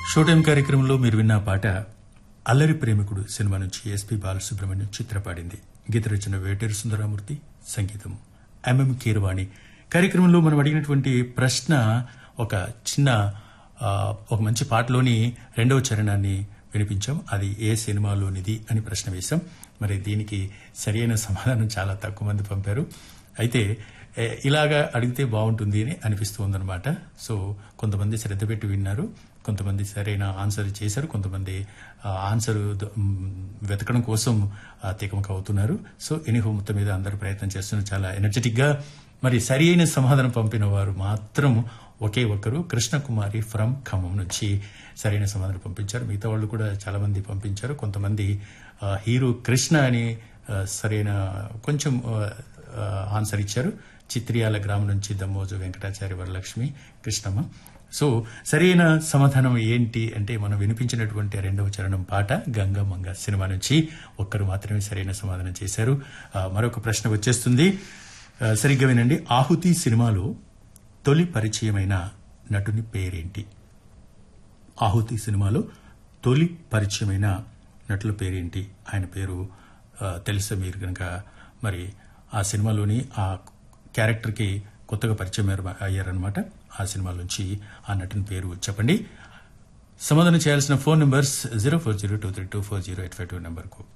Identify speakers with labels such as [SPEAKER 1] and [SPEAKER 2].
[SPEAKER 1] show time కార్యక్రమంలో మీరు విన్న పాట అల్లరి ప్రేమికుడు సినిమా నుంచి ఎస్పి బాలసుబ్రహ్మణ్యం చిత్ర పాడింది గీత రచన వేటేరు సుందరామూర్తి సంగీతం ఎంఎం కీరవాణి కార్యక్రమంలో మనం అడిగినటువంటి ప్రశ్న ఒక చిన్న ఆ, ఒక మంచి పాటలోని రెండవ చరణాన్ని వినిపించాం అది ఏ సినిమాలోనిది అని ప్రశ్న వేశాం మరి దీనికి సరైన సమాధానం చాలా తక్కువ మంది పంపారు అయితే ఏ, ఇలాగా అడిగితే బాగుంటుంది అని అనిపిస్తూ ఉందన్నమాట సో కొంతమంది శ్రద్ధ పెట్టి విన్నారు కొంతమంది సరైన ఆన్సర్ చేశారు కొంతమంది ఆ, ఆన్సర్ ద- మ్, వెతకడం కోసం ఆ, తికమక అవుతున్నారు సో ఎనీహో మొత్తం మీద అందరూ ప్రయత్నం చేస్తున్నారు చాలా ఎనర్జెటిక్ గా మరి సరి అయిన సమాధానం పంపిన వారు మాత్రం ఒకే ఒక్కరు కృష్ణకుమారి ఫ్రమ్ ఖమ్మం నుంచి సరైన సమాధానం పంపించారు మిగతా వాళ్ళు కూడా చాలా మంది పంపించారు కొంతమంది ఆ, హీరో కృష్ణ అని ఆ, సరైన కొంచెం ఆ, ఆ, ఆన్సర్ ఇచ్చారు చిత్రియాల గ్రామం నుంచి దమ్మోజు వెంకటాచార్య వరలక్ష్మి కృష్ణమ్మ సో సరైన సమాధానం ఏంటి అంటే మనం వినిపించినటువంటి రెండవ చరణం పాట గంగమంగ సినిమా నుంచి ఒక్కరు మాత్రమే సరైన సమాధానం చేశారు ఆ, మరొక ప్రశ్న వచ్చేస్తుంది ఆ, సరిగ్గా వినండి ఆహుతి సినిమాలో తొలి పరిచయమైన నటుని పేరేంటి ఆహుతి సినిమాలో తొలి పరిచయమైన నటుల పేరేంటి ఆయన పేరు ఆ, తెలుసా మీరు కనుక మరి ఆ సినిమాలోని ఆ క్యారెక్టర్కి కొత్తగా పరిచయం అయ్యారు- అయ్యారనమాట ఆ సినిమాలోంచి ఆ నటుని పేరు చెప్పండి సమాధానం చేయాల్సిన phone numbers zero four zero two three two four zero eight five two నెంబర్కు